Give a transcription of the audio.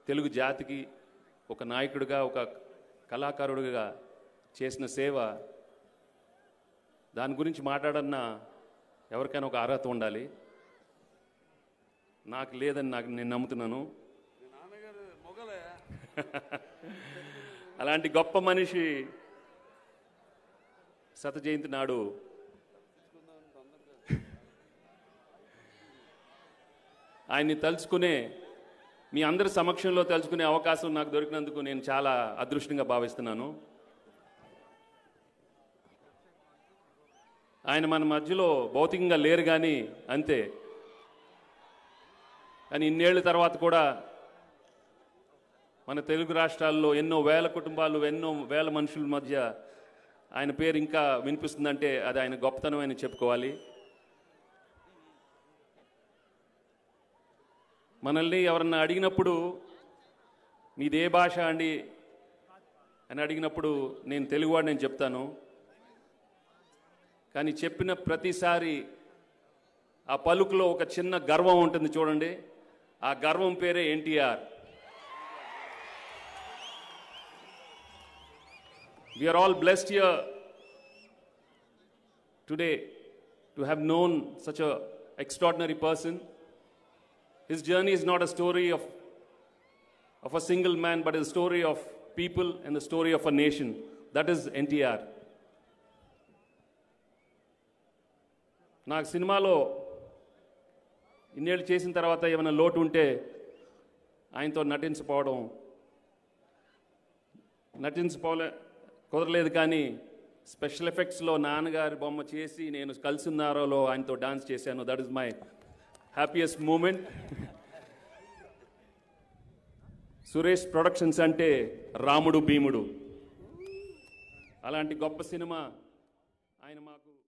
తెలుగు జాతికి ఒక నాయకుడిగా ఒక కళాకారుడిగా చేసిన సేవ దాని గురించి మాట్లాడన్న ఎవరికైనా ఒక అర్హత ఉండాలి నాకు లేదని నాకు నేను నమ్ముతున్నాను మీ నాన్నగారు మొగలే అలాంటి గొప్ప మనిషి శత జయంతి నాడు ఆయన్ని తలుచుకునే మీ అందరి సమక్షంలో తలుచుకునే అవకాశం నాకు దొరికినందుకు నేను చాలా అదృష్టంగా భావిస్తున్నాను ఆయన మన మధ్యలో భౌతికంగా లేరు కానీ అంతే కానీ ఇన్నేళ్ళ తర్వాత కూడా మన తెలుగు రాష్ట్రాల్లో ఎన్నో వేల కుటుంబాలు ఎన్నో వేల మనుషుల మధ్య ఆయన పేరు ఇంకా వినిపిస్తుందంటే అది ఆయన గొప్పతనం అని చెప్పుకోవాలి మనల్ని ఎవరన్నా అడిగినప్పుడు మీదే భాష అండి అని అడిగినప్పుడు నేను తెలుగువాడు నేను చెప్తాను కానీ చెప్పిన ప్రతిసారి ఆ పలుకులో ఒక చిన్న గర్వం ఉంటుంది చూడండి ఆ గర్వం పేరే NTR We are all blessed here today to have known such a extraordinary person. His journey is not a story of, of a single man, but a story of people and the story of a nation. That is NTR. నాకు సినిమాలో ఇన్నేళ్ళు చేసిన తర్వాత ఏమైనా లోటు ఉంటే ఆయనతో నటించకపోవడం నటించపోలే కుదరలేదు కానీ స్పెషల్ ఎఫెక్ట్స్లో నాన్నగారి బొమ్మ చేసి నేను కలిసి ఉన్నారోలో ఆయనతో డాన్స్ చేశాను that is my happiest moment Suresh Productions అంటే రాముడు భీముడు అలాంటి గొప్ప సినిమా ఆయన మాకు